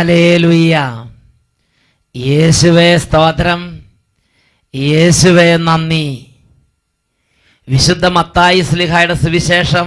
hallelujah യേശുവേ സ്തോത്രം യേശുവേ നന്ദി വിശുദ്ധ മത്തായി സ്ലിഹായുടെ സുവിശേഷം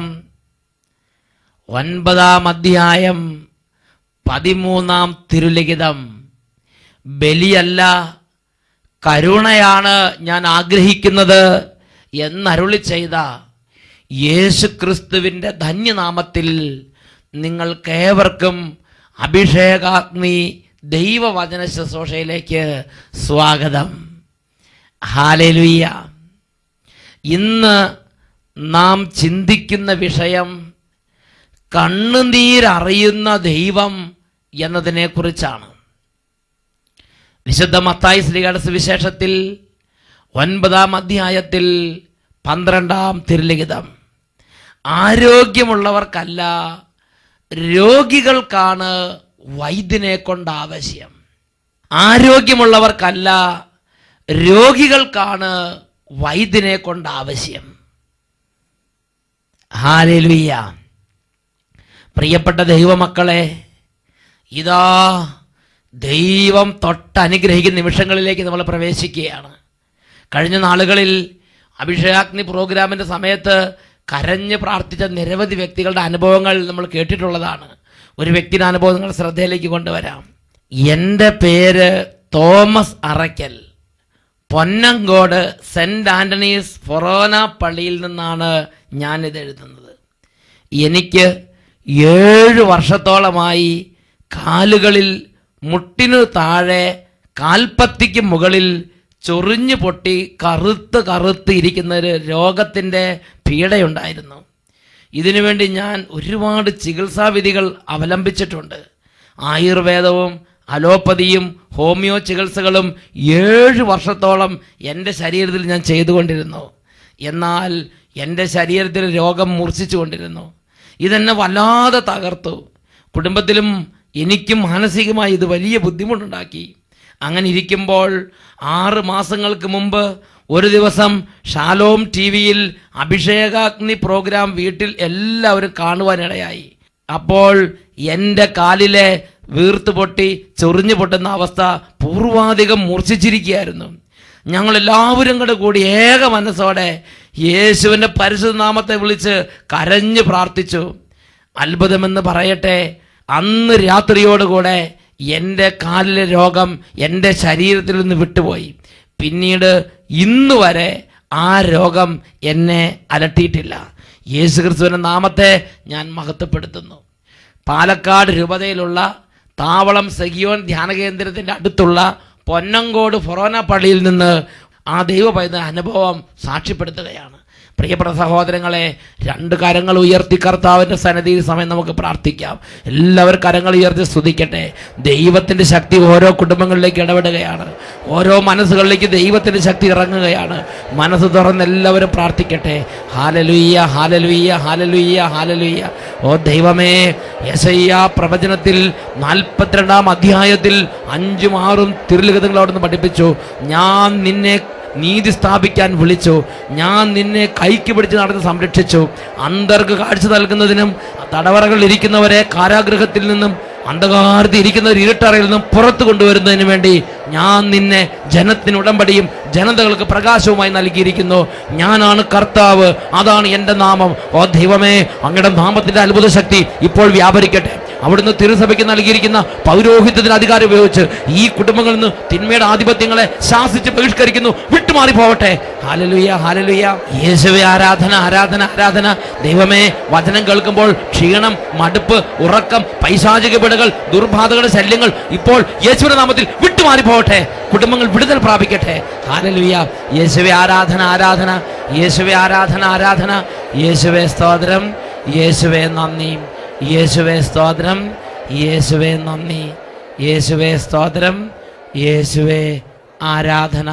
ഒൻപതാം അധ്യായം പതിമൂന്നാം തിരുലിഖിതം ബലിയല്ല കരുണയാണ് ഞാൻ ആഗ്രഹിക്കുന്നത് എന്നരുളി ചെയ്ത യേശു ക്രിസ്തുവിൻ്റെ ധന്യനാമത്തിൽ നിങ്ങൾക്കേവർക്കും അഭിഷേകാഗ്നി ദൈവവചന ശുശ്രൂഷയിലേക്ക് സ്വാഗതം ഹാലലുയ്യ ഇന്ന് നാം ചിന്തിക്കുന്ന വിഷയം കണ്ണുനീരറിയുന്ന ദൈവം എന്നതിനെക്കുറിച്ചാണ് വിശുദ്ധ മത്തായി ശ്രീകളുടെ സുവിശേഷത്തിൽ ഒൻപതാം അധ്യായത്തിൽ പന്ത്രണ്ടാം തിരുലിഖിതം ആരോഗ്യമുള്ളവർക്കല്ല രോഗികൾക്കാണ് വൈദ്യനെ കൊണ്ട് ആവശ്യം ആരോഗ്യമുള്ളവർക്കല്ല രോഗികൾക്കാണ് വൈദ്യനെ കൊണ്ട് ആവശ്യം ഹാലലുയ്യ പ്രിയപ്പെട്ട ദൈവമക്കളെ ഇതാ ദൈവം തൊട്ടനുഗ്രഹിക്കുന്ന നിമിഷങ്ങളിലേക്ക് നമ്മൾ പ്രവേശിക്കുകയാണ് കഴിഞ്ഞ നാളുകളിൽ അഭിഷേകാഗ്നി പ്രോഗ്രാമിൻ്റെ സമയത്ത് കരഞ്ഞ് പ്രാർത്ഥിച്ച നിരവധി വ്യക്തികളുടെ അനുഭവങ്ങൾ നമ്മൾ കേട്ടിട്ടുള്ളതാണ് ഒരു വ്യക്തിയുടെ അനുഭവം നിങ്ങൾ ശ്രദ്ധയിലേക്ക് കൊണ്ടുവരാം എൻ്റെ പേര് തോമസ് അറയ്ക്കൽ പൊന്നങ്കോട് സെൻറ് ആൻ്റണീസ് ഫൊറോന പള്ളിയിൽ നിന്നാണ് ഞാനിത് എഴുതുന്നത് എനിക്ക് ഏഴ് വർഷത്തോളമായി കാലുകളിൽ മുട്ടിനു താഴെ കാൽപ്പത്തിക്ക് മുകളിൽ ചൊറിഞ്ഞു പൊട്ടി കറുത്ത് കറുത്ത് ഇരിക്കുന്ന ഒരു രോഗത്തിൻ്റെ പീഡയുണ്ടായിരുന്നു ഇതിനുവേണ്ടി ഞാൻ ഒരുപാട് ചികിത്സാവിധികൾ അവലംബിച്ചിട്ടുണ്ട് ആയുർവേദവും അലോപ്പതിയും ഹോമിയോ ചികിത്സകളും ഏഴ് വർഷത്തോളം എൻ്റെ ശരീരത്തിൽ ഞാൻ ചെയ്തുകൊണ്ടിരുന്നു എന്നാൽ എൻ്റെ ശരീരത്തിൽ രോഗം മൂർച്ഛിച്ചു കൊണ്ടിരുന്നു ഇതെന്നെ വല്ലാതെ തകർത്തു കുടുംബത്തിലും എനിക്കും മാനസികമായി ഇത് വലിയ ബുദ്ധിമുട്ടുണ്ടാക്കി അങ്ങനെ ഇരിക്കുമ്പോൾ ആറ് മാസങ്ങൾക്ക് മുമ്പ് ഒരു ദിവസം ഷാലോം ടി വിയിൽ അഭിഷേകാഗ്നി പ്രോഗ്രാം വീട്ടിൽ എല്ലാവരും കാണുവാനിടയായി അപ്പോൾ എൻ്റെ കാലിലെ വീർത്ത് പൊട്ടി ചൊറിഞ്ഞു പൊട്ടുന്ന അവസ്ഥ പൂർവാധികം മൂർച്ഛിച്ചിരിക്കുകയായിരുന്നു ഞങ്ങൾ എല്ലാവരും കൂടെ കൂടി ഏക മനസ്സോടെ യേശുവിൻ്റെ പരിശുദ്ധ നാമത്തെ വിളിച്ച് കരഞ്ഞു പ്രാർത്ഥിച്ചു അത്ഭുതമെന്ന് പറയട്ടെ അന്ന് രാത്രിയോടുകൂടെ എൻ്റെ കാലിലെ രോഗം എൻ്റെ ശരീരത്തിൽ നിന്ന് വിട്ടുപോയി പിന്നീട് ഇന്ന് വരെ ആ രോഗം എന്നെ അലട്ടിയിട്ടില്ല യേശു ക്രിസ്തുവിൻ്റെ നാമത്തെ ഞാൻ മഹത്വപ്പെടുത്തുന്നു പാലക്കാട് രൂപതയിലുള്ള താവളം സഖിയോൻ ധ്യാന കേന്ദ്രത്തിൻ്റെ അടുത്തുള്ള പൊന്നങ്കോട് ഫൊറോന പള്ളിയിൽ നിന്ന് ആ ദൈവ പൈത അനുഭവം സാക്ഷ്യപ്പെടുത്തുകയാണ് പ്രിയപ്പെട്ട സഹോദരങ്ങളെ രണ്ട് കരങ്ങൾ ഉയർത്തി കർത്താവിൻ്റെ സന്നദ്ധിയിൽ സമയം നമുക്ക് പ്രാർത്ഥിക്കാം എല്ലാവരും കരങ്ങൾ ഉയർത്തി സ്തുതിക്കട്ടെ ദൈവത്തിൻ്റെ ശക്തി ഓരോ കുടുംബങ്ങളിലേക്ക് ഇടപെടുകയാണ് ഓരോ മനസ്സുകളിലേക്ക് ദൈവത്തിൻ്റെ ശക്തി ഇറങ്ങുകയാണ് മനസ്സ് തുറന്ന് എല്ലാവരും പ്രാർത്ഥിക്കട്ടെ ഹാലലുയ്യ ഹാലലുയ്യ ഹാലലുയ്യ ഹാലലുയ്യ ഓ ദൈവമേ യശയ്യ പ്രവചനത്തിൽ നാൽപ്പത്തിരണ്ടാം അധ്യായത്തിൽ അഞ്ചും ആറും തിരുലിഖിതങ്ങൾ അവിടുന്ന് പഠിപ്പിച്ചു ഞാൻ നിന്നെ നീതി സ്ഥാപിക്കാൻ വിളിച്ചു ഞാൻ നിന്നെ കൈക്ക് പിടിച്ച് നടന്ന് സംരക്ഷിച്ചു അന്തർക്ക് കാഴ്ച നൽകുന്നതിനും തടവറകളിൽ ഇരിക്കുന്നവരെ കാരാഗൃഹത്തിൽ നിന്നും അന്ധകാരത്തിൽ ഇരിക്കുന്നവർ ഇരുട്ടറയിൽ നിന്നും പുറത്തു കൊണ്ടുവരുന്നതിന് വേണ്ടി ഞാൻ നിന്നെ ജനത്തിന് ഉടമ്പടിയും ജനതകൾക്ക് പ്രകാശവുമായി നൽകിയിരിക്കുന്നു ഞാനാണ് കർത്താവ് അതാണ് എൻ്റെ നാമം ഓ ദൈവമേ അങ്ങയുടെ നാമത്തിൻ്റെ അത്ഭുത ശക്തി ഇപ്പോൾ വ്യാപരിക്കട്ടെ അവിടുന്ന് തിരുസഭയ്ക്ക് നൽകിയിരിക്കുന്ന പൗരോഹിത്യത്തിന് അധികാരം ഉപയോഗിച്ച് ഈ കുടുംബങ്ങളിൽ നിന്ന് തിന്മയുടെ ആധിപത്യങ്ങളെ ശാസിച്ച് ബഹിഷ്കരിക്കുന്നു വിട്ടുമാറി പോവട്ടെ ഹാലലുയ ഹാലലുയ യേശുവെ ആരാധന ആരാധന ആരാധന ദൈവമേ വചനം കേൾക്കുമ്പോൾ ക്ഷീണം മടുപ്പ് ഉറക്കം പൈശാചിക പിടകൾ ദുർബാധകളുടെ ശല്യങ്ങൾ ഇപ്പോൾ യേശുവിന്റെ നാമത്തിൽ വിട്ടുമാറി പോവട്ടെ കുടുംബങ്ങൾ വിടുതൽ പ്രാപിക്കട്ടെ ഹാലലുയ യേശുവെ ആരാധന ആരാധന യേശുവെ ആരാധന ആരാധന യേശുവെ സ്തോത്രം യേശുവെ നന്ദി യേശുവേ സ്തോത്രം യേശുവേ നന്ദി യേശുവേ സ്തോത്രം യേശുവേ ആരാധന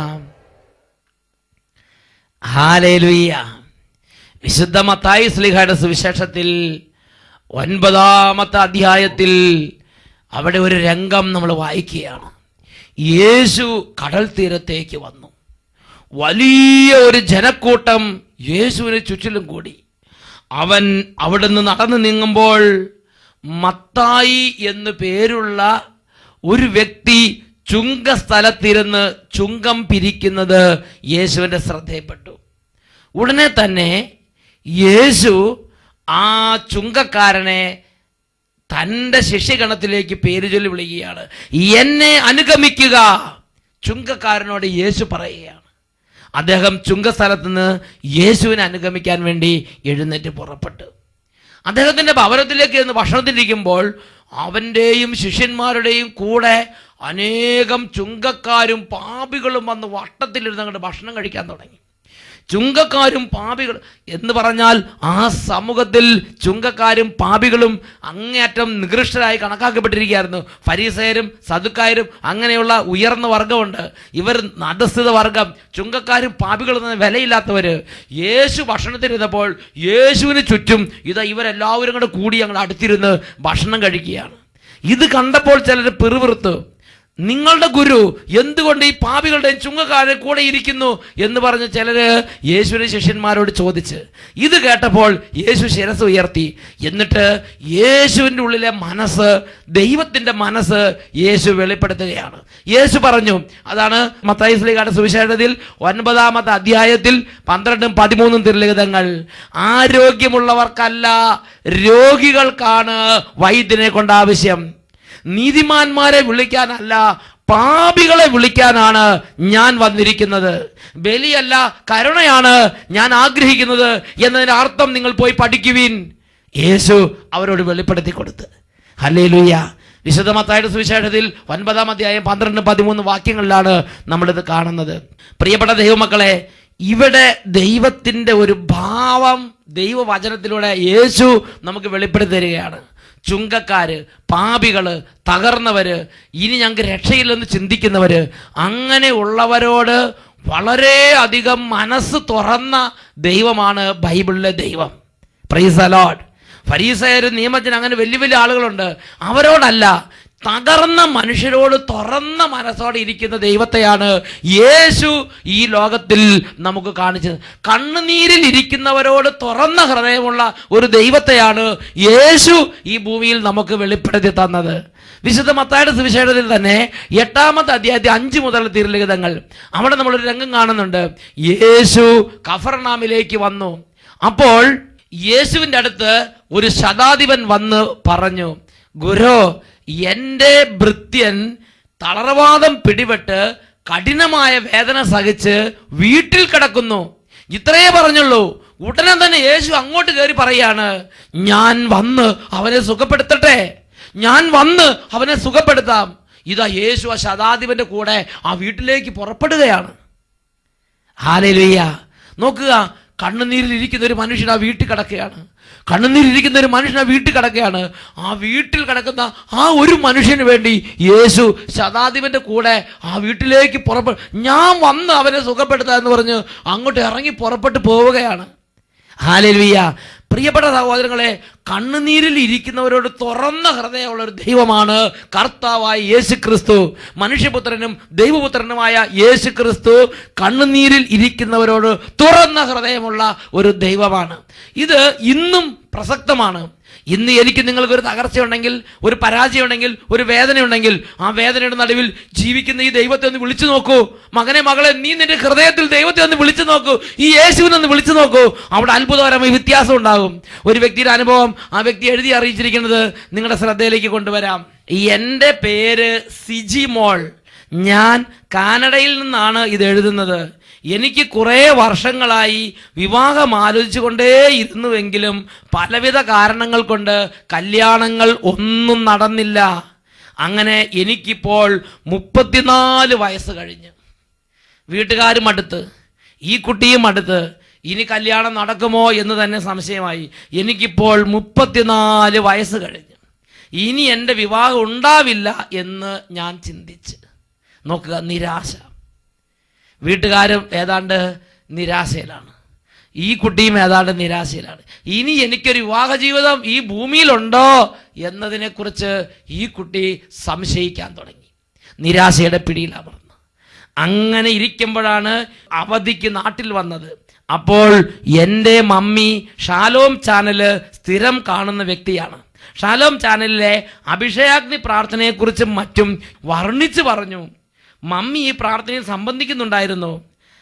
ഹാലേലുയ്യ വിശുദ്ധ മത്തായി സ്ലിഹയുടെ സുവിശേഷത്തിൽ ഒൻപതാമത്തെ അധ്യായത്തിൽ അവിടെ ഒരു രംഗം നമ്മൾ വായിക്കുകയാണ് യേശു കടൽ തീരത്തേക്ക് വന്നു വലിയ ഒരു ജനക്കൂട്ടം യേശുവിന് ചുറ്റിലും കൂടി അവൻ അവിടുന്ന് നടന്നു നീങ്ങുമ്പോൾ മത്തായി എന്ന് പേരുള്ള ഒരു വ്യക്തി ചുങ്കസ്ഥലത്തിരുന്ന് ചുങ്കം പിരിക്കുന്നത് യേശുവിൻ്റെ ശ്രദ്ധയിൽപ്പെട്ടു ഉടനെ തന്നെ യേശു ആ ചുങ്കക്കാരനെ തൻ്റെ ശിഷ്യഗണത്തിലേക്ക് പേര് ചൊല്ലി വിളിക്കുകയാണ് എന്നെ അനുഗമിക്കുക ചുങ്കക്കാരനോട് യേശു പറയുകയാണ് അദ്ദേഹം ചുങ്കസ്ഥലത്ത് നിന്ന് യേശുവിനെ അനുഗമിക്കാൻ വേണ്ടി എഴുന്നേറ്റ് പുറപ്പെട്ടു അദ്ദേഹത്തിൻ്റെ ഭവനത്തിലേക്ക് എന്ന് ഭക്ഷണത്തിലിരിക്കുമ്പോൾ അവൻ്റെയും ശിഷ്യന്മാരുടെയും കൂടെ അനേകം ചുങ്കക്കാരും പാപികളും വന്ന് വട്ടത്തിലിരുന്ന് അങ്ങോട്ട് ഭക്ഷണം കഴിക്കാൻ തുടങ്ങി ചുങ്കക്കാരും പാപികൾ എന്ന് പറഞ്ഞാൽ ആ സമൂഹത്തിൽ ചുങ്കക്കാരും പാപികളും അങ്ങേയറ്റം നികൃഷ്ടരായി കണക്കാക്കപ്പെട്ടിരിക്കുകയായിരുന്നു ഫരീസയരും സതുക്കാരും അങ്ങനെയുള്ള ഉയർന്ന വർഗമുണ്ട് ഇവർ നദസ്ഥിത വർഗം ചുങ്കക്കാരും പാപികളും എന്ന വിലയില്ലാത്തവര് യേശു ഭക്ഷണത്തിരുന്നപ്പോൾ യേശുവിന് ചുറ്റും ഇതാ ഇവരെല്ലാവരും കൂടെ കൂടി അങ്ങോട്ട് അടുത്തിരുന്ന് ഭക്ഷണം കഴിക്കുകയാണ് ഇത് കണ്ടപ്പോൾ ചിലർ പിറുപിറുത്തു നിങ്ങളുടെ ഗുരു എന്തുകൊണ്ട് ഈ പാപികളുടെയും ചുങ്കക്കാരെ കൂടെ ഇരിക്കുന്നു എന്ന് പറഞ്ഞ് ചിലര് യേശുവിന്റെ ശിഷ്യന്മാരോട് ചോദിച്ച് ഇത് കേട്ടപ്പോൾ യേശു ശിരസ് ഉയർത്തി എന്നിട്ട് യേശുവിൻ്റെ ഉള്ളിലെ മനസ്സ് ദൈവത്തിന്റെ മനസ്സ് യേശു വെളിപ്പെടുത്തുകയാണ് യേശു പറഞ്ഞു അതാണ് മത്തായിസ്ലിയുടെ സുവിശേഷത്തിൽ ഒൻപതാമത്തെ അധ്യായത്തിൽ പന്ത്രണ്ടും പതിമൂന്നും തിരുലിഖിതങ്ങൾ ആരോഗ്യമുള്ളവർക്കല്ല രോഗികൾക്കാണ് വൈദ്യനെ കൊണ്ട് ആവശ്യം നീതിമാന്മാരെ വിളിക്കാനല്ല പാപികളെ വിളിക്കാനാണ് ഞാൻ വന്നിരിക്കുന്നത് ബലിയല്ല കരുണയാണ് ഞാൻ ആഗ്രഹിക്കുന്നത് എന്നതിന്റെ അർത്ഥം നിങ്ങൾ പോയി പഠിക്കുവിൻ യേശു അവരോട് വെളിപ്പെടുത്തി കൊടുത്ത് ഹല്ലേ ലുയ്യ വിശുദ്ധമത്തായുടെ സുവിശേഷത്തിൽ ഒൻപതാം അധ്യായം പന്ത്രണ്ട് പതിമൂന്ന് വാക്യങ്ങളിലാണ് നമ്മളിത് കാണുന്നത് പ്രിയപ്പെട്ട ദൈവമക്കളെ ഇവിടെ ദൈവത്തിൻ്റെ ഒരു ഭാവം ദൈവവചനത്തിലൂടെ യേശു നമുക്ക് വെളിപ്പെടുത്തി തരികയാണ് ചുങ്കക്കാര് പാപികള് തകർന്നവര് ഇനി ഞങ്ങൾക്ക് രക്ഷയില്ലെന്ന് ചിന്തിക്കുന്നവര് അങ്ങനെയുള്ളവരോട് വളരെ അധികം മനസ്സ് തുറന്ന ദൈവമാണ് ബൈബിളിലെ ദൈവം പ്രൈസ് അലോഡ് ഫരീസയരും നിയമത്തിന് അങ്ങനെ വലിയ വലിയ ആളുകളുണ്ട് അവരോടല്ല തകർന്ന മനുഷ്യരോട് തുറന്ന മനസ്സോടെ ഇരിക്കുന്ന ദൈവത്തെയാണ് യേശു ഈ ലോകത്തിൽ നമുക്ക് കാണിച്ചത് കണ്ണുനീരിൽ ഇരിക്കുന്നവരോട് തുറന്ന ഹൃദയമുള്ള ഒരു ദൈവത്തെയാണ് യേശു ഈ ഭൂമിയിൽ നമുക്ക് വെളിപ്പെടുത്തി തന്നത് വിശുദ്ധ മത്തായുടെ സുവിശേഷത്തിൽ തന്നെ എട്ടാമത്തെ അധ്യായത്തിൽ അഞ്ച് മുതൽ തിരുലിഖിതങ്ങൾ അവിടെ നമ്മളൊരു രംഗം കാണുന്നുണ്ട് യേശു കഫർനാമിലേക്ക് വന്നു അപ്പോൾ യേശുവിൻ്റെ അടുത്ത് ഒരു ശതാധിപൻ വന്ന് പറഞ്ഞു ഗുരു എൻ്റെ ഭൃത്യൻ തളർവാദം പിടിപെട്ട് കഠിനമായ വേദന സഹിച്ച് വീട്ടിൽ കിടക്കുന്നു ഇത്രയേ പറഞ്ഞുള്ളൂ ഉടനെ തന്നെ യേശു അങ്ങോട്ട് കയറി പറയാണ് ഞാൻ വന്ന് അവനെ സുഖപ്പെടുത്തട്ടെ ഞാൻ വന്ന് അവനെ സുഖപ്പെടുത്താം ഇതാ യേശു ആ ശതാധിപന്റെ കൂടെ ആ വീട്ടിലേക്ക് പുറപ്പെടുകയാണ് ഹാലലുയ്യ നോക്കുക കണ്ണുനീരിൽ ഇരിക്കുന്ന ഒരു മനുഷ്യൻ ആ വീട്ടിൽ കിടക്കുകയാണ് കണ്ണുനീരിൽ ഇരിക്കുന്ന ഒരു മനുഷ്യൻ ആ വീട്ടിൽ കിടക്കുകയാണ് ആ വീട്ടിൽ കിടക്കുന്ന ആ ഒരു മനുഷ്യന് വേണ്ടി യേശു ശതാധിപന്റെ കൂടെ ആ വീട്ടിലേക്ക് പുറപ്പെ ഞാൻ വന്ന് അവനെ സുഖപ്പെടുത്താം എന്ന് പറഞ്ഞ് അങ്ങോട്ട് ഇറങ്ങി പുറപ്പെട്ട് പോവുകയാണ് ഹാലലുയ്യ പ്രിയപ്പെട്ട സഹോദരങ്ങളെ കണ്ണുനീരിൽ ഇരിക്കുന്നവരോട് തുറന്ന ഹൃദയമുള്ള ഒരു ദൈവമാണ് കർത്താവായ യേശു ക്രിസ്തു മനുഷ്യപുത്രനും ദൈവപുത്രനുമായ യേശു ക്രിസ്തു കണ്ണുനീരിൽ ഇരിക്കുന്നവരോട് തുറന്ന ഹൃദയമുള്ള ഒരു ദൈവമാണ് ഇത് ഇന്നും പ്രസക്തമാണ് ഇന്ന് എനിക്ക് നിങ്ങൾക്ക് ഒരു തകർച്ചയുണ്ടെങ്കിൽ ഒരു പരാജയമുണ്ടെങ്കിൽ ഒരു വേദനയുണ്ടെങ്കിൽ ആ വേദനയുടെ നടുവിൽ ജീവിക്കുന്ന ഈ ദൈവത്തെ ഒന്ന് വിളിച്ചു നോക്കൂ മകനെ മകളെ നീ നിന്റെ ഹൃദയത്തിൽ ദൈവത്തെ ഒന്ന് വിളിച്ചു നോക്കൂ ഈ യേശുവിനെ ഒന്ന് വിളിച്ചു നോക്കൂ അവിടെ അത്ഭുതകരമായ വ്യത്യാസം ഉണ്ടാകും ഒരു വ്യക്തിയുടെ അനുഭവം ആ വ്യക്തി എഴുതി അറിയിച്ചിരിക്കുന്നത് നിങ്ങളുടെ ശ്രദ്ധയിലേക്ക് കൊണ്ടുവരാം എൻ്റെ പേര് സിജി മോൾ ഞാൻ കാനഡയിൽ നിന്നാണ് ഇത് എഴുതുന്നത് എനിക്ക് കുറേ വർഷങ്ങളായി വിവാഹം ആലോചിച്ചുകൊണ്ടേ ഇരുന്നുവെങ്കിലും പലവിധ കാരണങ്ങൾ കൊണ്ട് കല്യാണങ്ങൾ ഒന്നും നടന്നില്ല അങ്ങനെ എനിക്കിപ്പോൾ മുപ്പത്തിനാല് വയസ്സ് കഴിഞ്ഞ് വീട്ടുകാരും അടുത്ത് ഈ കുട്ടിയും അടുത്ത് ഇനി കല്യാണം നടക്കുമോ എന്ന് തന്നെ സംശയമായി എനിക്കിപ്പോൾ മുപ്പത്തിനാല് വയസ്സ് കഴിഞ്ഞു ഇനി എൻ്റെ വിവാഹം ഉണ്ടാവില്ല എന്ന് ഞാൻ ചിന്തിച്ച് നോക്കുക നിരാശ വീട്ടുകാരും ഏതാണ്ട് നിരാശയിലാണ് ഈ കുട്ടിയും ഏതാണ്ട് നിരാശയിലാണ് ഇനി എനിക്കൊരു വിവാഹ ജീവിതം ഈ ഭൂമിയിലുണ്ടോ എന്നതിനെക്കുറിച്ച് ഈ കുട്ടി സംശയിക്കാൻ തുടങ്ങി നിരാശയുടെ പിടിയിലമർന്നു അങ്ങനെ ഇരിക്കുമ്പോഴാണ് അവധിക്ക് നാട്ടിൽ വന്നത് അപ്പോൾ എൻ്റെ മമ്മി ഷാലോം ചാനല് സ്ഥിരം കാണുന്ന വ്യക്തിയാണ് ഷാലോം ചാനലിലെ അഭിഷേകാഗ്നി പ്രാർത്ഥനയെക്കുറിച്ചും മറ്റും വർണ്ണിച്ചു പറഞ്ഞു മമ്മി ഈ പ്രാർത്ഥനയിൽ സംബന്ധിക്കുന്നുണ്ടായിരുന്നു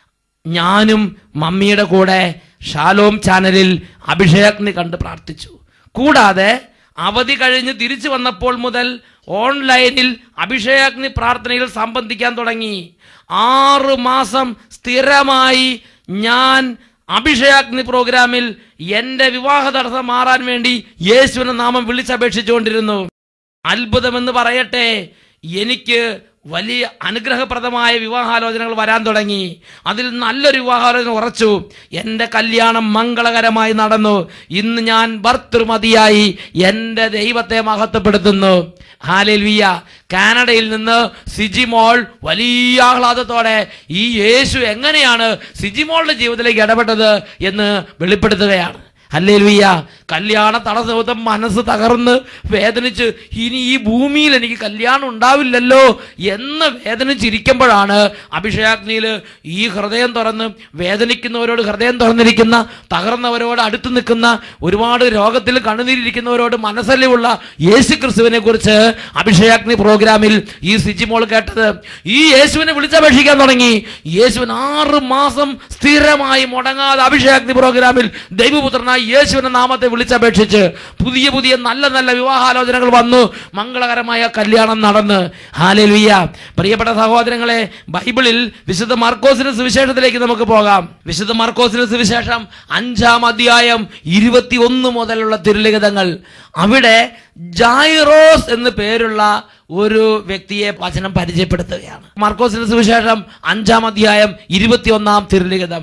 ഞാനും മമ്മിയുടെ കൂടെ ഷാലോം ചാനലിൽ അഭിഷേകാഗ്നി കണ്ട് പ്രാർത്ഥിച്ചു കൂടാതെ അവധി കഴിഞ്ഞ് തിരിച്ചു വന്നപ്പോൾ മുതൽ ഓൺലൈനിൽ അഭിഷേകാഗ്നി പ്രാർത്ഥനയിൽ സംബന്ധിക്കാൻ തുടങ്ങി ആറ് മാസം സ്ഥിരമായി ഞാൻ അഭിഷേകാഗ്നി പ്രോഗ്രാമിൽ എൻ്റെ വിവാഹ തടസ്സം മാറാൻ വേണ്ടി യേശുവിന്റെ നാമം വിളിച്ചപേക്ഷിച്ചുകൊണ്ടിരുന്നു അത്ഭുതമെന്ന് പറയട്ടെ എനിക്ക് വലിയ അനുഗ്രഹപ്രദമായ വിവാഹാലോചനകൾ വരാൻ തുടങ്ങി അതിൽ നല്ലൊരു വിവാഹാലോചന ഉറച്ചു എൻ്റെ കല്യാണം മംഗളകരമായി നടന്നു ഇന്ന് ഞാൻ ഭർത്തൃമതിയായി എൻ്റെ ദൈവത്തെ മഹത്വപ്പെടുത്തുന്നു ഹാലേൽവിയ കാനഡയിൽ നിന്ന് സിജിമോൾ വലിയ ആഹ്ലാദത്തോടെ ഈ യേശു എങ്ങനെയാണ് സിജിമോളുടെ ജീവിതത്തിലേക്ക് ഇടപെട്ടത് എന്ന് വെളിപ്പെടുത്തുകയാണ് ഹല്ലേലൂയ കല്യാണ തടസ്സം മനസ്സ് തകർന്ന് വേദനിച്ച് ഇനി ഈ ഭൂമിയിൽ എനിക്ക് കല്യാണം ഉണ്ടാവില്ലല്ലോ എന്ന് വേദനിച്ചിരിക്കുമ്പോഴാണ് അഭിഷേകാഗ്നിയിൽ ഈ ഹൃദയം തുറന്ന് വേദനിക്കുന്നവരോട് ഹൃദയം തുറന്നിരിക്കുന്ന തകർന്നവരോട് അടുത്ത് നിൽക്കുന്ന ഒരുപാട് രോഗത്തിൽ കണ്ണുനീരിരിക്കുന്നവരോട് മനസ്സല്ലുള്ള യേശു ക്രിസ്തുവിനെ കുറിച്ച് അഭിഷേകാഗ്നി പ്രോഗ്രാമിൽ ഈ സിജിമോൾ കേട്ടത് ഈ യേശുവിനെ വിളിച്ചപേക്ഷിക്കാൻ തുടങ്ങി യേശുവിന് ആറ് മാസം സ്ഥിരമായി മുടങ്ങാതെ അഭിഷേകാഗ്നി പ്രോഗ്രാമിൽ ദൈവപുത്രനായി യേശുവിന്റെ നാമത്തെ വിളിച്ചപേക്ഷിച്ച് പുതിയ പുതിയ നല്ല നല്ല വിവാഹാലോചനകൾ വന്നു മംഗളകരമായ കല്യാണം നടന്ന് ഹാലലുയ്യ പ്രിയപ്പെട്ട സഹോദരങ്ങളെ ബൈബിളിൽ വിശുദ്ധ മാർക്കോസിന്റെ സുവിശേഷത്തിലേക്ക് നമുക്ക് പോകാം വിശുദ്ധ മാർക്കോസിന്റെ സുവിശേഷം അഞ്ചാം അധ്യായം ഇരുപത്തിയൊന്ന് മുതലുള്ള തിരുലിഖിതങ്ങൾ അവിടെ ജായിറോസ് എന്ന് പേരുള്ള ഒരു വ്യക്തിയെ വചനം പരിചയപ്പെടുത്തുകയാണ് മാർക്കോസിന്റെ സുവിശേഷം അഞ്ചാം അധ്യായം ഇരുപത്തിയൊന്നാം തിരുലിഖിതം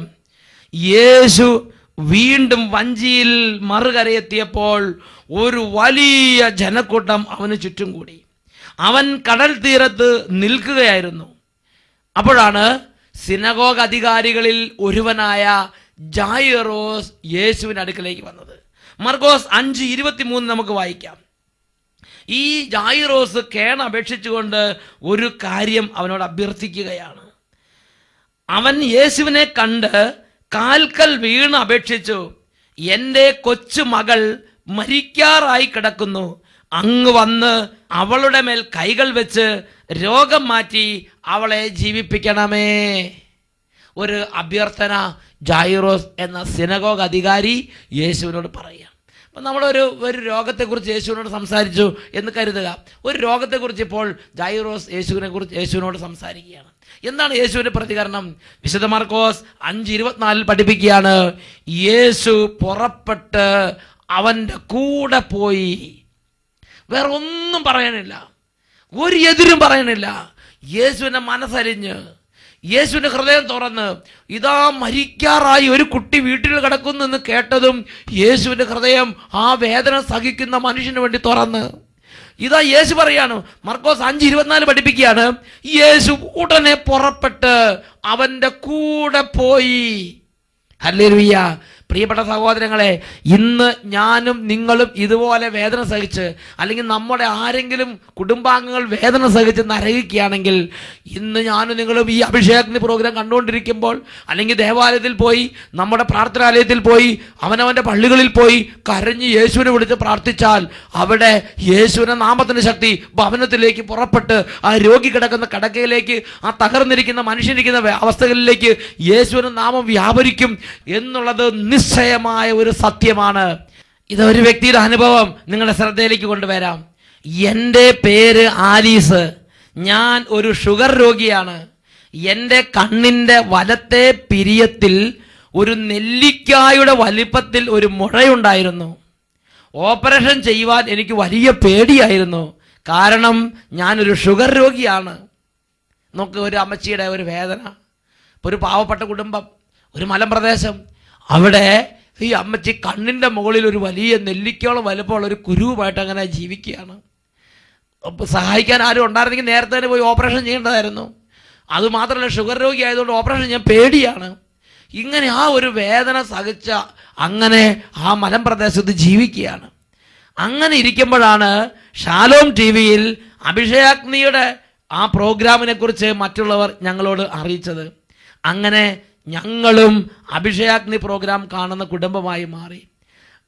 യേശു വീണ്ടും വഞ്ചിയിൽ മറുകരയെത്തിയപ്പോൾ ഒരു വലിയ ജനക്കൂട്ടം അവന് ചുറ്റും കൂടി അവൻ കടൽ തീരത്ത് നിൽക്കുകയായിരുന്നു അപ്പോഴാണ് സിനഗോഗ് അധികാരികളിൽ ഒരുവനായ ജായിറോസ് യേശുവിന് അടുക്കലേക്ക് വന്നത് മർഗോസ് അഞ്ച് ഇരുപത്തിമൂന്ന് നമുക്ക് വായിക്കാം ഈ ജായിറോസ് കേണ അപേക്ഷിച്ചുകൊണ്ട് ഒരു കാര്യം അവനോട് അഭ്യർത്ഥിക്കുകയാണ് അവൻ യേശുവിനെ കണ്ട് കാൽക്കൽ വീണ് അപേക്ഷിച്ചു എൻ്റെ കൊച്ചു മകൾ മരിക്കാറായി കിടക്കുന്നു അങ്ങ് വന്ന് അവളുടെ മേൽ കൈകൾ വെച്ച് രോഗം മാറ്റി അവളെ ജീവിപ്പിക്കണമേ ഒരു അഭ്യർത്ഥന ജൈറോസ് എന്ന സിനഗോഗ് അധികാരി യേശുവിനോട് പറയുക അപ്പം നമ്മളൊരു ഒരു രോഗത്തെക്കുറിച്ച് യേശുവിനോട് സംസാരിച്ചു എന്ന് കരുതുക ഒരു രോഗത്തെക്കുറിച്ച് ഇപ്പോൾ ജൈറോസ് യേശുവിനെ കുറിച്ച് യേശുവിനോട് സംസാരിക്കുകയാണ് എന്താണ് യേശുവിൻ്റെ പ്രതികരണം വിശുദ്ധ മാർക്കോസ് അഞ്ച് ഇരുപത്തിനാലിൽ പഠിപ്പിക്കുകയാണ് യേശു പുറപ്പെട്ട് അവൻ്റെ കൂടെ പോയി വേറെ ഒന്നും പറയാനില്ല ഒരു എതിരും പറയാനില്ല യേശുവിൻ്റെ മനസ്സരിഞ്ഞ് യേശുവിൻ്റെ ഹൃദയം തുറന്ന് ഇതാ മരിക്കാറായി ഒരു കുട്ടി വീട്ടിൽ കിടക്കുന്നു എന്ന് കേട്ടതും യേശുവിൻ്റെ ഹൃദയം ആ വേദന സഹിക്കുന്ന മനുഷ്യന് വേണ്ടി തുറന്ന് ഇതാ യേശു പറയാണ് മർക്കോസ് അഞ്ച് ഇരുപത്തിനാല് പഠിപ്പിക്കുകയാണ് യേശു ഉടനെ പുറപ്പെട്ട് അവന്റെ കൂടെ പോയി ഹല്ലേലൂയ പ്രിയപ്പെട്ട സഹോദരങ്ങളെ ഇന്ന് ഞാനും നിങ്ങളും ഇതുപോലെ വേദന സഹിച്ച് അല്ലെങ്കിൽ നമ്മുടെ ആരെങ്കിലും കുടുംബാംഗങ്ങൾ വേദന സഹിച്ച് നരകിക്കുകയാണെങ്കിൽ ഇന്ന് ഞാനും നിങ്ങളും ഈ അഭിഷേകത്തിന് പ്രോഗ്രാം കണ്ടുകൊണ്ടിരിക്കുമ്പോൾ അല്ലെങ്കിൽ ദേവാലയത്തിൽ പോയി നമ്മുടെ പ്രാർത്ഥനാലയത്തിൽ പോയി അവനവൻ്റെ പള്ളികളിൽ പോയി കരഞ്ഞ് യേശുവിനെ വിളിച്ച് പ്രാർത്ഥിച്ചാൽ അവിടെ യേശുവിൻ്റെ നാമത്തിൻ്റെ ശക്തി ഭവനത്തിലേക്ക് പുറപ്പെട്ട് ആ രോഗി കിടക്കുന്ന കടക്കയിലേക്ക് ആ തകർന്നിരിക്കുന്ന മനുഷ്യനിരിക്കുന്ന വേ- അവസ്ഥകളിലേക്ക് യേശുവിൻ്റെ നാമം വ്യാപരിക്കും എന്നുള്ളത് നിശ്ചയമായ ഒരു സത്യമാണ് ഇത് ഒരു വ്യക്തിയുടെ അനുഭവം നിങ്ങളുടെ ശ്രദ്ധയിലേക്ക് കൊണ്ടുവരാം എൻ്റെ പേര് ആലീസ് ഞാൻ ഒരു ഷുഗർ രോഗിയാണ് എൻ്റെ കണ്ണിൻ്റെ വലത്തെ പിരിയത്തിൽ ഒരു നെല്ലിക്കായുടെ വലിപ്പത്തിൽ ഒരു മുഴയുണ്ടായിരുന്നു ഓപ്പറേഷൻ ചെയ്യുവാൻ എനിക്ക് വലിയ പേടിയായിരുന്നു കാരണം ഞാനൊരു ഷുഗർ രോഗിയാണ് നോക്ക് ഒരു അമ്മച്ചിയുടെ ഒരു വേദന ഇപ്പൊ ഒരു പാവപ്പെട്ട കുടുംബം ഒരു മലമ്പ്രദേശം അവിടെ ഈ അമ്മച്ചി കണ്ണിൻ്റെ മുകളിൽ ഒരു വലിയ നെല്ലിക്കോളം വലുപ്പമുള്ള ഒരു കുരുവുമായിട്ട് അങ്ങനെ ജീവിക്കുകയാണ് അപ്പൊ സഹായിക്കാൻ ആരും ഉണ്ടായിരുന്നെങ്കിൽ നേരത്തെ തന്നെ പോയി ഓപ്പറേഷൻ ചെയ്യേണ്ടതായിരുന്നു അതുമാത്രമല്ല ഷുഗർ രോഗി ആയതുകൊണ്ട് ഓപ്പറേഷൻ ചെയ്യാൻ പേടിയാണ് ഇങ്ങനെ ആ ഒരു വേദന സഹിച്ച അങ്ങനെ ആ മലമ്പ്രദേശത്ത് ജീവിക്കുകയാണ് അങ്ങനെ ഇരിക്കുമ്പോഴാണ് ഷാലോം ടി വിയിൽ അഭിഷേകാഗ്നിയുടെ ആ പ്രോഗ്രാമിനെ കുറിച്ച് മറ്റുള്ളവർ ഞങ്ങളോട് അറിയിച്ചത് അങ്ങനെ ഞങ്ങളും അഭിഷേകാഗ്നി പ്രോഗ്രാം കാണുന്ന കുടുംബമായി മാറി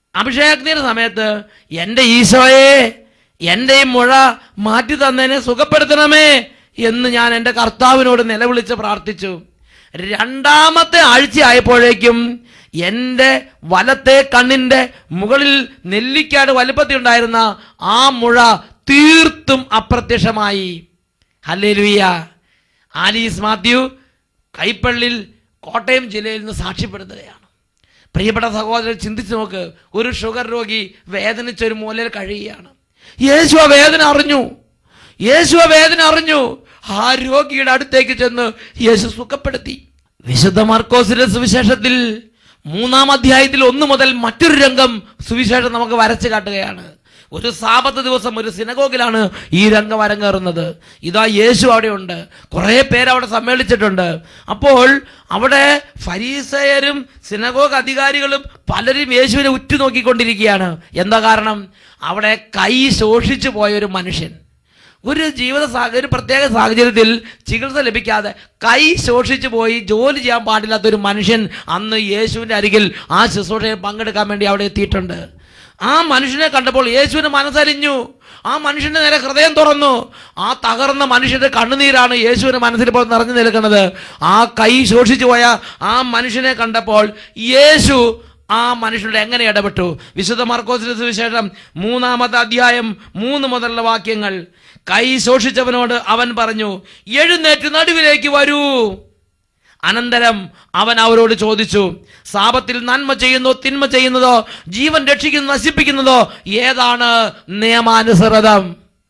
അഭിഷേകത്തിന്റെ സമയത്ത് എൻ്റെ ഈശോയെ എൻ്റെ ഈ മുഴ മാറ്റി തന്നതിനെ സുഖപ്പെടുത്തണമേ എന്ന് ഞാൻ എൻ്റെ കർത്താവിനോട് നിലവിളിച്ച് പ്രാർത്ഥിച്ചു രണ്ടാമത്തെ ആഴ്ചയായപ്പോഴേക്കും എൻ്റെ വലത്തെ കണ്ണിൻ്റെ മുകളിൽ നെല്ലിക്കാട് വലുപ്പത്തിലുണ്ടായിരുന്ന ആ മുഴ തീർത്തും അപ്രത്യക്ഷമായി ഹല്ലേലൂയ ആലീസ് മാത്യു കൈപ്പള്ളിൽ കോട്ടയം ജില്ലയിൽ നിന്ന് സാക്ഷ്യപ്പെടുത്തുകയാണ് പ്രിയപ്പെട്ട സഹോദരൻ ചിന്തിച്ചു നോക്ക് ഒരു ഷുഗർ രോഗി വേദനിച്ച ഒരു മൂലയിൽ കഴിയുകയാണ് യേശു ആ വേദന അറിഞ്ഞു യേശു ആ വേദന അറിഞ്ഞു ആ രോഗിയുടെ അടുത്തേക്ക് ചെന്ന് യേശു സുഖപ്പെടുത്തി വിശുദ്ധ മാർക്കോസിന്റെ സുവിശേഷത്തിൽ മൂന്നാം അധ്യായത്തിൽ ഒന്ന് മുതൽ മറ്റൊരു രംഗം സുവിശേഷം നമുക്ക് വരച്ചു കാട്ടുകയാണ് ഒരു സാപത്ത് ദിവസം ഒരു സിനഗോഗിലാണ് ഈ രംഗം അരങ്ങേറുന്നത് ഇതാ യേശു അവിടെയുണ്ട് കുറേ പേര് അവിടെ സമ്മേളിച്ചിട്ടുണ്ട് അപ്പോൾ അവിടെ ഫരീസയരും സിനഗോഗ് അധികാരികളും പലരും യേശുവിനെ ഉറ്റുനോക്കിക്കൊണ്ടിരിക്കുകയാണ് എന്താ കാരണം അവിടെ കൈ ശോഷിച്ചു പോയ ഒരു മനുഷ്യൻ ഒരു ജീവിത സാഹചര്യം ഒരു പ്രത്യേക സാഹചര്യത്തിൽ ചികിത്സ ലഭിക്കാതെ കൈ ശോഷിച്ചു പോയി ജോലി ചെയ്യാൻ പാടില്ലാത്ത ഒരു മനുഷ്യൻ അന്ന് യേശുവിൻ്റെ അരികിൽ ആ ശുശ്രൂഷയിൽ പങ്കെടുക്കാൻ വേണ്ടി അവിടെ എത്തിയിട്ടുണ്ട് ആ മനുഷ്യനെ കണ്ടപ്പോൾ യേശുവിന് മനസ്സരിഞ്ഞു ആ മനുഷ്യന്റെ നേരെ ഹൃദയം തുറന്നു ആ തകർന്ന മനുഷ്യന്റെ കണ്ണുനീരാണ് യേശുവിന്റെ മനസ്സിൽ ഇപ്പോൾ നിറഞ്ഞു നിൽക്കുന്നത് ആ കൈ ശോഷിച്ചു പോയ ആ മനുഷ്യനെ കണ്ടപ്പോൾ യേശു ആ മനുഷ്യരുടെ എങ്ങനെ ഇടപെട്ടു വിശുദ്ധ മാർക്കോസിന്റെ സുവിശേഷം മൂന്നാമത്തെ അധ്യായം മൂന്ന് മുതലുള്ള വാക്യങ്ങൾ കൈ ശോഷിച്ചവനോട് അവൻ പറഞ്ഞു എഴുന്നേറ്റ് നടുവിലേക്ക് വരൂ അനന്തരം അവൻ അവരോട് ചോദിച്ചു സാപത്തിൽ നന്മ ചെയ്യുന്നതോ തിന്മ ചെയ്യുന്നതോ ജീവൻ രക്ഷിക്കുന്ന നശിപ്പിക്കുന്നതോ ഏതാണ് നിയമാനുസൃതം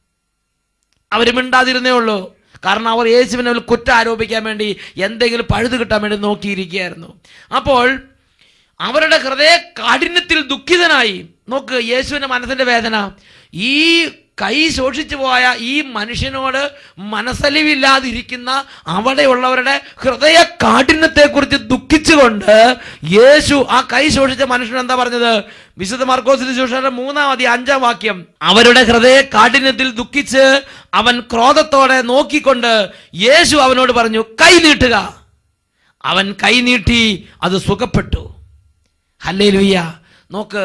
അവർ മിണ്ടാതിരുന്നേ ഉള്ളൂ കാരണം അവർ യേശുവിനെ ഒരു കുറ്റം ആരോപിക്കാൻ വേണ്ടി എന്തെങ്കിലും പഴുത് കിട്ടാൻ വേണ്ടി നോക്കിയിരിക്കുകയായിരുന്നു അപ്പോൾ അവരുടെ ഹൃദയ കാഠിന്യത്തിൽ ദുഃഖിതനായി നോക്ക് യേശുവിന്റെ മനസ്സിന്റെ വേദന ഈ കൈ ശോഷിച്ചു പോയ ഈ മനുഷ്യനോട് മനസ്സലിവില്ലാതിരിക്കുന്ന അവിടെയുള്ളവരുടെ ഹൃദയ കാഠിന്യത്തെക്കുറിച്ച് ദുഃഖിച്ചുകൊണ്ട് യേശു ആ കൈ ശോഷിച്ച മനുഷ്യൻ എന്താ പറഞ്ഞത് വിശുദ്ധ മാർക്കോസിന് ശോഷയുടെ മൂന്നാം അതി അഞ്ചാം വാക്യം അവരുടെ ഹൃദയ കാഠിന്യത്തിൽ ദുഃഖിച്ച് അവൻ ക്രോധത്തോടെ നോക്കിക്കൊണ്ട് യേശു അവനോട് പറഞ്ഞു കൈ നീട്ടുക അവൻ കൈ നീട്ടി അത് സുഖപ്പെട്ടു ഹല്ലേ നോക്ക്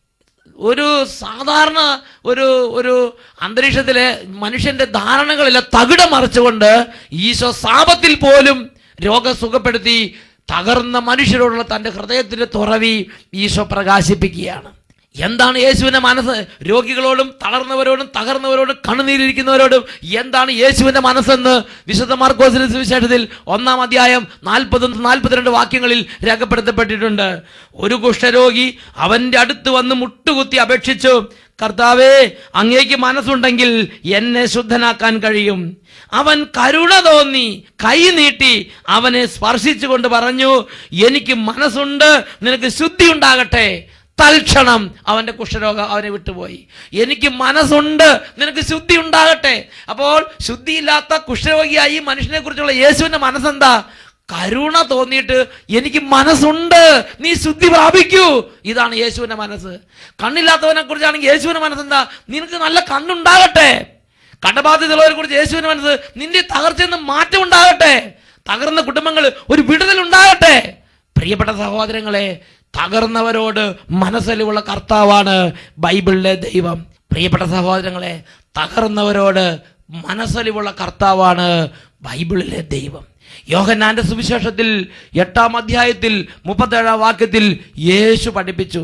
ഒരു സാധാരണ ഒരു ഒരു അന്തരീക്ഷത്തിലെ മനുഷ്യന്റെ ധാരണകളിലെ തകിടം മറിച്ചുകൊണ്ട് ഈശോ സാപത്തിൽ പോലും രോഗം സുഖപ്പെടുത്തി തകർന്ന മനുഷ്യരോടുള്ള തൻ്റെ ഹൃദയത്തിന്റെ തുറവി ഈശോ പ്രകാശിപ്പിക്കുകയാണ് എന്താണ് യേശുവിന്റെ മനസ്സ് രോഗികളോടും തളർന്നവരോടും തകർന്നവരോടും കണ്ണുനീരിരിക്കുന്നവരോടും എന്താണ് യേശുവിന്റെ മനസ്സെന്ന് വിശുദ്ധ മാർക്കോസിന്റെ സുവിശേഷത്തിൽ ഒന്നാം അധ്യായം നാൽപ്പതും നാൽപ്പത്തിരണ്ട് വാക്യങ്ങളിൽ രേഖപ്പെടുത്തപ്പെട്ടിട്ടുണ്ട് ഒരു കുഷ്ഠരോഗി അവന്റെ അടുത്ത് വന്ന് മുട്ടുകുത്തി അപേക്ഷിച്ചു കർത്താവേ അങ്ങേക്ക് മനസ്സുണ്ടെങ്കിൽ എന്നെ ശുദ്ധനാക്കാൻ കഴിയും അവൻ കരുണ തോന്നി കൈ നീട്ടി അവനെ സ്പർശിച്ചുകൊണ്ട് പറഞ്ഞു എനിക്ക് മനസ്സുണ്ട് നിനക്ക് ശുദ്ധി ഉണ്ടാകട്ടെ തൽക്ഷണം അവന്റെ കുഷ്ഠരോഗം അവനെ വിട്ടുപോയി എനിക്ക് മനസ്സുണ്ട് നിനക്ക് ശുദ്ധി ഉണ്ടാകട്ടെ അപ്പോൾ ശുദ്ധിയില്ലാത്ത കുഷ്ഠരോഗിയായി ഈ മനുഷ്യനെ കുറിച്ചുള്ള യേശുവിന്റെ മനസ്സെന്താ കരുണ തോന്നിയിട്ട് എനിക്ക് മനസ്സുണ്ട് നീ ശുദ്ധി പ്രാപിക്കൂ ഇതാണ് യേശുവിന്റെ മനസ്സ് കണ്ണില്ലാത്തവനെ കുറിച്ചാണെങ്കിൽ യേശുവിന്റെ മനസ്സെന്താ നിനക്ക് നല്ല കണ്ണുണ്ടാകട്ടെ കടബാധ്യതയുള്ളവരെ കുറിച്ച് യേശുവിന്റെ മനസ്സ് നിന്റെ തകർച്ചയിൽ നിന്ന് മാറ്റം ഉണ്ടാകട്ടെ തകർന്ന കുടുംബങ്ങൾ ഒരു വിടുതൽ ഉണ്ടാകട്ടെ പ്രിയപ്പെട്ട സഹോദരങ്ങളെ തകർന്നവരോട് മനസ്സലിവുള്ള കർത്താവാണ് ബൈബിളിലെ ദൈവം പ്രിയപ്പെട്ട സഹോദരങ്ങളെ തകർന്നവരോട് മനസ്സലിവുള്ള കർത്താവാണ് ബൈബിളിലെ ദൈവം യോഹന്നാന്റെ സുവിശേഷത്തിൽ എട്ടാം അധ്യായത്തിൽ മുപ്പത്തേഴാം വാക്യത്തിൽ യേശു പഠിപ്പിച്ചു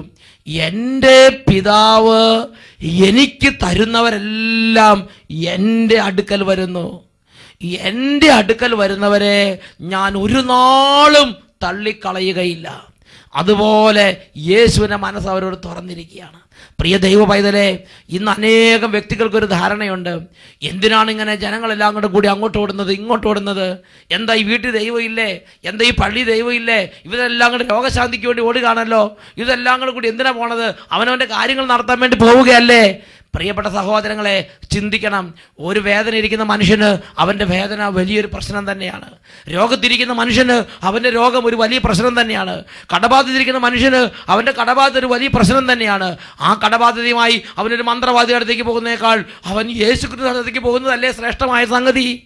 എൻ്റെ പിതാവ് എനിക്ക് തരുന്നവരെല്ലാം എൻ്റെ അടുക്കൽ വരുന്നു എൻ്റെ അടുക്കൽ വരുന്നവരെ ഞാൻ ഒരു നാളും തള്ളിക്കളയുകയില്ല അതുപോലെ യേശുവിൻ്റെ മനസ്സ് അവരോട് തുറന്നിരിക്കുകയാണ് പ്രിയ ദൈവ പൈതലെ ഇന്ന് അനേകം വ്യക്തികൾക്ക് ഒരു ധാരണയുണ്ട് എന്തിനാണ് ഇങ്ങനെ ജനങ്ങളെല്ലാം കൂടെ കൂടി അങ്ങോട്ട് ഓടുന്നത് ഇങ്ങോട്ട് ഓടുന്നത് എന്താ ഈ വീട്ടിൽ ദൈവം ഇല്ലേ എന്താ ഈ പള്ളി ദൈവം ഇല്ലേ ഇവരെല്ലാം കൂടെ രോഗശാന്തിക്ക് വേണ്ടി ഓടുകയാണല്ലോ ഇതെല്ലാം കൂടെ കൂടി എന്തിനാ പോണത് അവനവൻ്റെ കാര്യങ്ങൾ നടത്താൻ വേണ്ടി പോവുകയല്ലേ പ്രിയപ്പെട്ട സഹോദരങ്ങളെ ചിന്തിക്കണം ഒരു വേദന ഇരിക്കുന്ന മനുഷ്യന് അവൻ്റെ വേദന വലിയൊരു പ്രശ്നം തന്നെയാണ് രോഗത്തിരിക്കുന്ന മനുഷ്യന് അവൻ്റെ രോഗം ഒരു വലിയ പ്രശ്നം തന്നെയാണ് കടബാധിതരിക്കുന്ന മനുഷ്യന് അവൻ്റെ കടബാധിത ഒരു വലിയ പ്രശ്നം തന്നെയാണ് ആ കടബാധിതയുമായി അവനൊരു മന്ത്രവാദിയുടെ അടുത്തേക്ക് പോകുന്നതിനേക്കാൾ അവൻ യേശു അടുത്തേക്ക് പോകുന്നതല്ലേ ശ്രേഷ്ഠമായ സംഗതി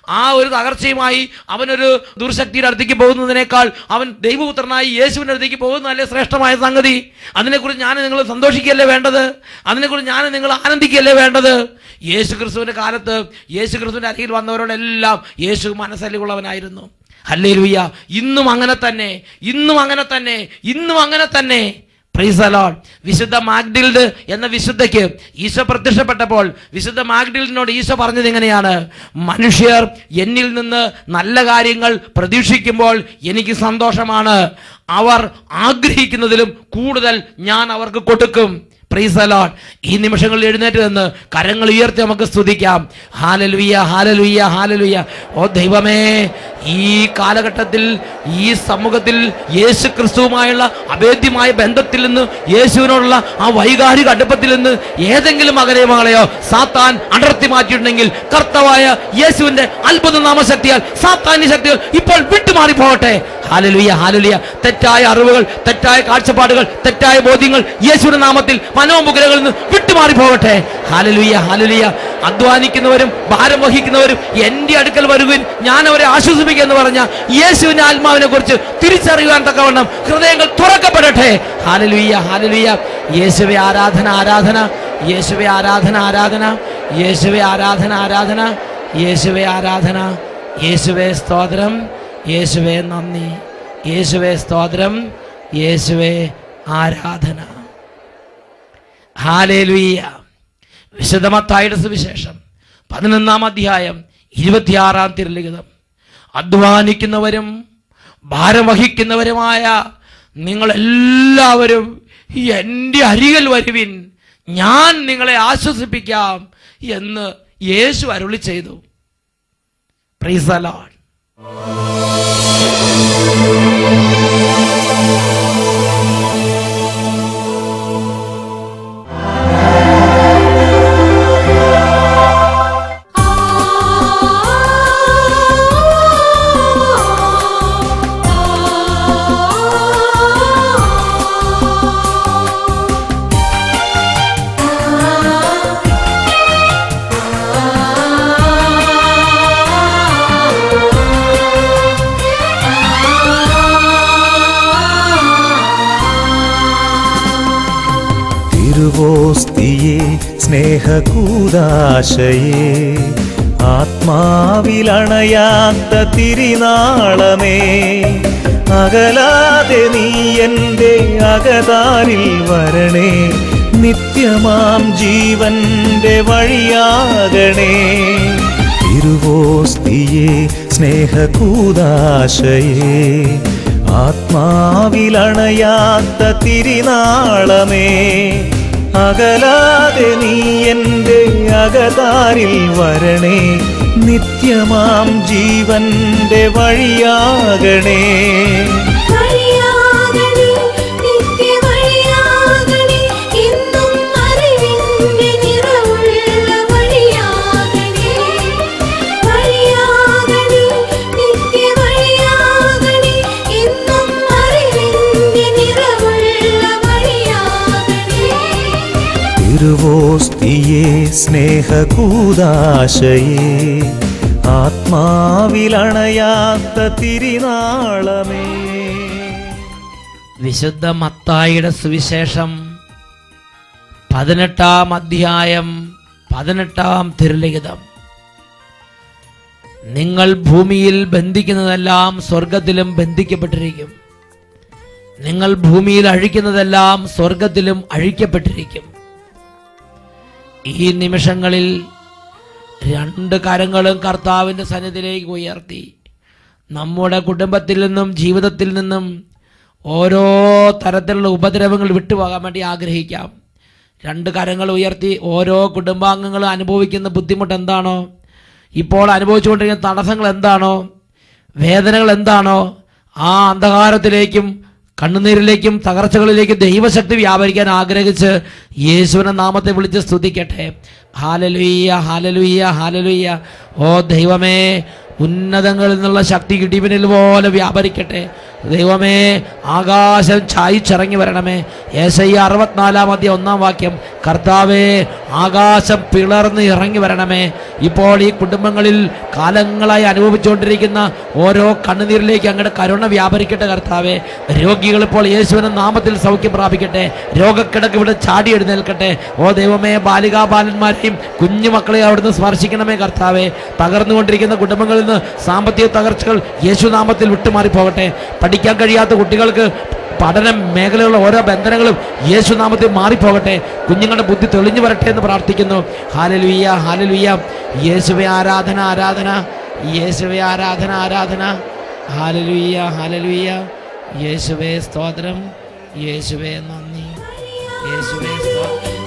ആ ഒരു തകർച്ചയുമായി അവനൊരു ദുർശക്തിയുടെ അടുത്തേക്ക് പോകുന്നതിനേക്കാൾ അവൻ ദൈവപുത്രനായി യേശുവിൻ്റെ അടുത്തേക്ക് പോകുന്നതല്ലേ ശ്രേഷ്ഠമായ സംഗതി അതിനെക്കുറിച്ച് ഞാൻ നിങ്ങൾ സന്തോഷിക്കുകയല്ലേ വേണ്ടത് അതിനെക്കുറിച്ച് ഞാൻ നിങ്ങൾ ആനന്ദിക്കുകയല്ലേ വേണ്ടത് യേശു ക്രിസ്തുവിൻ്റെ കാലത്ത് യേശു ക്രിസ്തുവിൻ്റെ അരികിൽ വന്നവരോടെല്ലാം യേശു മനസ്സലിവുള്ളവനായിരുന്നു അല്ലേ ഇന്നും അങ്ങനെ തന്നെ ഇന്നും അങ്ങനെ തന്നെ ഇന്നും അങ്ങനെ തന്നെ പ്രൈസ് അലോൺ വിശുദ്ധ മാഗ്ഡിൽഡ് എന്ന വിശുദ്ധയ്ക്ക് ഈശോ പ്രത്യക്ഷപ്പെട്ടപ്പോൾ വിശുദ്ധ മാഗ്ഡിൽഡിനോട് ഈശോ പറഞ്ഞത് ഇങ്ങനെയാണ് മനുഷ്യർ എന്നിൽ നിന്ന് നല്ല കാര്യങ്ങൾ പ്രതീക്ഷിക്കുമ്പോൾ എനിക്ക് സന്തോഷമാണ് അവർ ആഗ്രഹിക്കുന്നതിലും കൂടുതൽ ഞാൻ അവർക്ക് കൊടുക്കും പ്രൈസ് അലോൺ ഈ നിമിഷങ്ങളിൽ എഴുന്നേറ്റ് നിന്ന് കരങ്ങൾ ഉയർത്തി നമുക്ക് സ്തുതിക്കാം ഹാലലുയ്യ ഹാലലുയ്യ ഹാലലുയ്യ ഓ ദൈവമേ ഈ കാലഘട്ടത്തിൽ ഈ സമൂഹത്തിൽ യേശു ക്രിസ്തുവുമായുള്ള അഭേദ്യമായ ബന്ധത്തിൽ നിന്ന് യേശുവിനോടുള്ള ആ വൈകാരിക അടുപ്പത്തിൽ നിന്ന് ഏതെങ്കിലും മകനെ മകളെയോ സാത്താൻ അടർത്തി മാറ്റിയിട്ടുണ്ടെങ്കിൽ കർത്തവായ യേശുവിന്റെ അത്ഭുത നാമശക്തിയാൽ സാത്താന്യ ശക്തികൾ ഇപ്പോൾ വിട്ടുമാറി പോകട്ടെ ഹാലലുയ്യ ഹാലലുയ്യ തെറ്റായ അറിവുകൾ തെറ്റായ കാഴ്ചപ്പാടുകൾ തെറ്റായ ബോധ്യങ്ങൾ യേശുവിന്റെ നാമത്തിൽ മനോമുഖരകളിൽ നിന്ന് വിട്ടുമാറി പോകട്ടെ ഹാലലുയ്യ ഹാലലുയ്യ അധ്വാനിക്കുന്നവരും ഭാരം വഹിക്കുന്നവരും എന്റെ അടുക്കൽ വരുവിൻ ഞാൻ അവരെ ആശ്വസിപ്പിക്കുക എന്ന് പറഞ്ഞ യേശുവിന്റെ ആത്മാവിനെ കുറിച്ച് തിരിച്ചറിയുവാൻ തക്കവണ്ണം ഹൃദയങ്ങൾ തുറക്കപ്പെടട്ടെ ഹാലലുയ്യ ഹാലലുയ്യ യേശുവെ ആരാധന ആരാധന യേശുവെ ആരാധന ആരാധന യേശുവെ ആരാധന ആരാധന യേശുവെ ആരാധന യേശുവെ സ്തോത്രം യേശുവെ നന്ദി യേശുവെ സ്തോത്രം യേശുവെ ആരാധന ഹാലേലുയ്യ വിശുദ്ധമത്തായുടെ സുവിശേഷം പതിനൊന്നാം അധ്യായം ഇരുപത്തിയാറാം തിരുലിഖിതം അധ്വാനിക്കുന്നവരും ഭാരം വഹിക്കുന്നവരുമായ നിങ്ങളെല്ലാവരും എൻ്റെ അരികിൽ വരുവിൻ ഞാൻ നിങ്ങളെ ആശ്വസിപ്പിക്കാം എന്ന് യേശു അരുളി ചെയ്തു പ്രൈസ് ദ ലോർഡ് തിരുവോസ്തിയെ സ്നേഹകൂദാശയെ ആത്മാവിലണയാത്ത തിരിനാളമേ അകലാതെ നീ എൻ്റെ അകതാരിൽ വരണേ നിത്യമാം ജീവന്റെ വഴിയാകണേ തിരുവോസ്തിയെ സ്നേഹകൂദാശയെ ആത്മാവിലണയാത്ത തിരിനാളമേ അകലാതെ നീ എൻ്റെ അകതാരിൽ വരണേ നിത്യമാം ജീവന്റെ വഴിയാകണേ വഴിയാകണേ നിത്യവഴിയാകണേ എന്നും അറിവിന്റെ നിറവുള്ള വഴിയാകണേ വഴിയാകണേ നിത്യവഴിയാകണേ എന്നും അറിവിന്റെ നിറവുള്ള വഴിയാകണേ തിരുവോസ്തിയെ സ്നേഹകൂദാശയെ ആത്മാവിലണയാത്ത തിരിനാളമേ വിശുദ്ധ മത്തായിയുടെ സുവിശേഷം പതിനെട്ടാം അധ്യായം പതിനെട്ടാം തിരുലിഖിതം നിങ്ങൾ ഭൂമിയിൽ ബന്ധിക്കുന്നതെല്ലാം സ്വർഗത്തിലും ബന്ധിക്കപ്പെട്ടിരിക്കും നിങ്ങൾ ഭൂമിയിൽ അഴിക്കുന്നതെല്ലാം സ്വർഗത്തിലും അഴിക്കപ്പെട്ടിരിക്കും ഈ നിമിഷങ്ങളിൽ രണ്ട് കരങ്ങളും കർത്താവിൻ്റെ സന്നിധിയിലേക്ക് ഉയർത്തി നമ്മുടെ കുടുംബത്തിൽ നിന്നും ജീവിതത്തിൽ നിന്നും ഓരോ തരത്തിലുള്ള ഉപദ്രവങ്ങൾ വിട്ടുപോകാൻ വേണ്ടി ആഗ്രഹിക്കാം രണ്ട് കരങ്ങൾ ഉയർത്തി ഓരോ കുടുംബാംഗങ്ങളും അനുഭവിക്കുന്ന ബുദ്ധിമുട്ട് എന്താണോ ഇപ്പോൾ അനുഭവിച്ചുകൊണ്ടിരിക്കുന്ന തടസ്സങ്ങൾ എന്താണോ വേദനകൾ എന്താണോ ആ അന്ധകാരത്തിലേക്കും കണ്ണുനീരിലേക്കും തകർച്ചകളിലേക്കും ദൈവശക്തി വ്യാപരിക്കാൻ ആഗ്രഹിച്ച് യേശുവിന്റെ നാമത്തെ വിളിച്ച് സ്തുതിക്കട്ടെ ഹാലലുയ്യ ഹാലലുയ്യ ഹാലലുയ്യ ഓ ദൈവമേ ഉന്നതങ്ങളിൽ നിന്നുള്ള ശക്തി ഇടിമിന്നൽ പോലെ വ്യാപരിക്കട്ടെ ദൈവമേ ആകാശം ചായിച്ചിറങ്ങി വരണമേ ഏശയ്യ അറുപത്തിനാലാം അധ്യായം ഒന്നാം വാക്യം കർത്താവേ ആകാശം പിളർന്ന് ഇറങ്ങി വരണമേ ഇപ്പോൾ ഈ കുടുംബങ്ങളിൽ കാലങ്ങളായി അനുഭവിച്ചുകൊണ്ടിരിക്കുന്ന ഓരോ കണ്ണുനീരിലേക്ക് അങ്ങയുടെ കരുണ വ്യാപരിക്കട്ടെ കർത്താവേ രോഗികൾ ഇപ്പോൾ യേശുവിന്റെ നാമത്തിൽ സൗഖ്യം പ്രാപിക്കട്ടെ രോഗക്കിടക്ക് ഇവിടെ ചാടി എഴുന്നേൽക്കട്ടെ ഓ ദൈവമേ ബാലികാ ബാലന്മാരെയും കുഞ്ഞുമക്കളെയും അവിടുന്ന് സ്പർശിക്കണമേ കർത്താവേ തകർന്നുകൊണ്ടിരിക്കുന്ന കുടുംബങ്ങളിൽ നിന്ന് സാമ്പത്തിക തകർച്ചകൾ യേശുനാമത്തിൽ വിട്ടുമാറി പോകട്ടെ പഠിക്കാൻ കഴിയാത്ത കുട്ടികൾക്ക് പഠന മേഖലകളിലെ ഓരോ ബന്ധനങ്ങളും യേശുനാമത്തിൽ മാറിപ്പോകട്ടെ കുഞ്ഞുങ്ങളുടെ ബുദ്ധി തെളിഞ്ഞു വരട്ടെ എന്ന് പ്രാർത്ഥിക്കുന്നു ഹാലലുയ്യ ഹാലലുയ്യ യേശുവെ ആരാധന ആരാധന യേശുവെ ആരാധന ആരാധന ഹാലലുയ്യ ഹാലലുയ്യ യേശുവെ സ്തോത്രം യേശുവെ നന്ദി യേശുവെ സ്തോത്രം